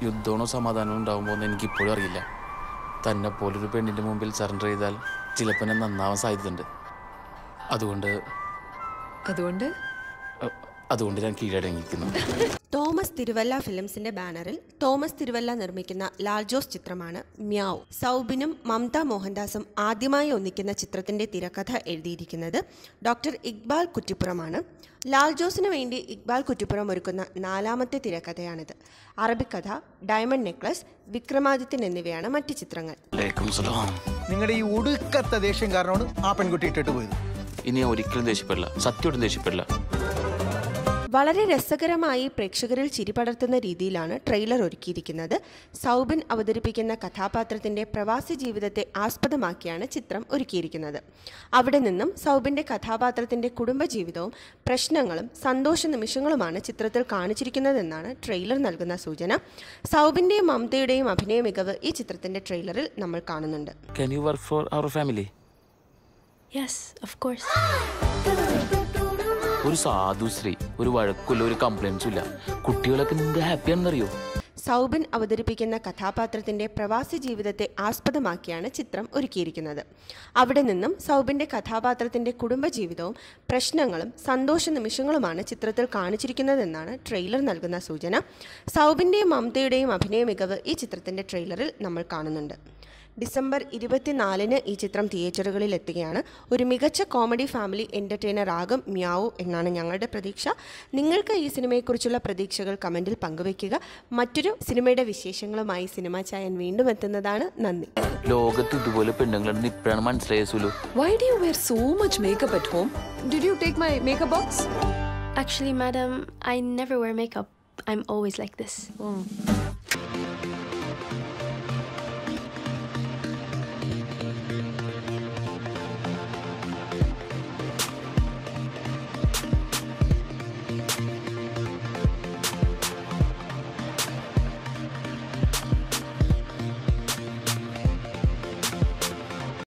യുദ്ധമാണോ സമാധാനമോ ഉണ്ടാകുമ്പോൾ എന്ന് എനിക്ക് ഇപ്പോഴും അറിയില്ല തന്നെ പോലൊരു പെണ്ണിൻ്റെ മുമ്പിൽ സറണ്ടർ ചെയ്താൽ ചിലപ്പോൾ ഞാൻ നന്നാവാൻ സാധ്യതയുണ്ട് അതുകൊണ്ട് അതുകൊണ്ട് അഹ്, അതുകൊണ്ട് ഞാൻ കീഴടങ്ങിയിരിക്കുന്നു തോമസ് തിരുവല്ല ഫിലിംസിന്റെ ബാനറിൽ തോമസ് തിരുവല്ല നിർമ്മിക്കുന്ന ലാൽ ജോസ് ചിത്രമാണ് മ്യാവ് സൗബിനും മമത മോഹൻദാസും ആദ്യമായി ഒന്നിക്കുന്ന ചിത്രത്തിന്റെ തിരക്കഥ എഴുതിയിരിക്കുന്നത് ഡോക്ടർ ഇക്ബാൽ കുറ്റിപ്പുറമാണ് ലാൽ ജോസിന് വേണ്ടി ഇക്ബാൽ കുറ്റിപ്പുറം ഒരുക്കുന്ന നാലാമത്തെ തിരക്കഥയാണിത് അറബിക്കഥ ഡയമണ്ട് നെക്ലസ് വിക്രമാദിത്യൻ എന്നിവയാണ് മറ്റ് ചിത്രങ്ങൾ അലൈക്കും സലാം നിങ്ങളുടെ ഈ ഒടുക്കത്തെ ദേഷ്യം കാരണമാണ് ആ പെൺകുട്ടി ഇട്ടിട്ട് പോയത് ഇനി ഞാൻ ഒരിക്കലും ദേഷ്യപ്പെടില്ല സത്യമായിട്ടും ദേഷ്യപ്പെടില്ല വളരെ രസകരമായി പ്രേക്ഷകരിൽ ചിരി പടർത്തുന്ന രീതിയിലാണ് ട്രെയിലർ ഒരുക്കിയിരിക്കുന്നത് സൗബിൻ അവതരിപ്പിക്കുന്ന കഥാപാത്രത്തിന്റെ പ്രവാസി ജീവിതത്തെ ആസ്പദമാക്കിയാണ് ചിത്രം ഒരുക്കിയിരിക്കുന്നത് അവിടെ നിന്നും സൗബിന്റെ കഥാപാത്രത്തിന്റെ കുടുംബജീവിതവും പ്രശ്നങ്ങളും സന്തോഷ നിമിഷങ്ങളുമാണ് ചിത്രത്തിൽ കാണിച്ചിരിക്കുന്നതെന്നാണ് ട്രെയിലർ നൽകുന്ന സൂചന സൗബിന്റെയും മമതയുടെയും അഭിനയ മികവ് ഈ ചിത്രത്തിന്റെ ട്രെയിലറിൽ നമ്മൾ കാണുന്നുണ്ട് can you work for our family Yes, of course. ഒരു സാധുശ്രീ ഒരു വഴക്കില്ല ഒരു കംപ്ലൈൻസും ഇല്ല കുട്ടികളൊക്കെ എന്ത് ഹാപ്പിയാണെന്നറിയോ സൗബിൻ അവതരിപ്പിക്കുന്ന കഥാപാത്രത്തിന്റെ പ്രവാസി ജീവിതത്തെ ആസ്പദമാക്കിയാണ് ചിത്രം ഒരുക്കിയിരിക്കുന്നത് അവിടെ നിന്നും സൗബിന്റെ കഥാപാത്രത്തിന്റെ കുടുംബജീവിതവും പ്രശ്നങ്ങളും സന്തോഷ നിമിഷങ്ങളുമാണ് ചിത്രത്തിൽ കാണിച്ചിരിക്കുന്നതെന്നാണ് ട്രെയിലർ നൽകുന്ന സൂചന സൗബിന്റെയും മമതയുടെയും അഭിനയ മികവ് ഈ ചിത്രത്തിന്റെ ട്രെയിലറിൽ നമ്മൾ കാണുന്നുണ്ട് ഡിസംബർ ഇരുപത്തിനാലിന് ഈ ചിത്രം തിയേറ്ററുകളിൽ എത്തുകയാണ് ഒരു മികച്ച കോമഡി ഫാമിലി എൻ്റർടൈനർ ആകും മ്യാവു എന്നാണ് ഞങ്ങളുടെ പ്രതീക്ഷ നിങ്ങൾക്ക് ഈ സിനിമയെക്കുറിച്ചുള്ള പ്രതീക്ഷകൾ കമൻറ്റിൽ പങ്കുവയ്ക്കുക മറ്റൊരു സിനിമയുടെ വിശേഷങ്ങളുമായി സിനിമ ചായൻ വീണ്ടും എത്തുന്നതാണ് നന്ദി ലോകത്ത് ഇതുപോലെ പെണ്ണുങ്ങളുണ്ടെന്ന് ഇപ്പോഴാണ് മനസ്സിലായ Sulu Why do you wear so much makeup at home? Did you take my makeup box? Actually, madam, I never wear makeup. I'm always like this.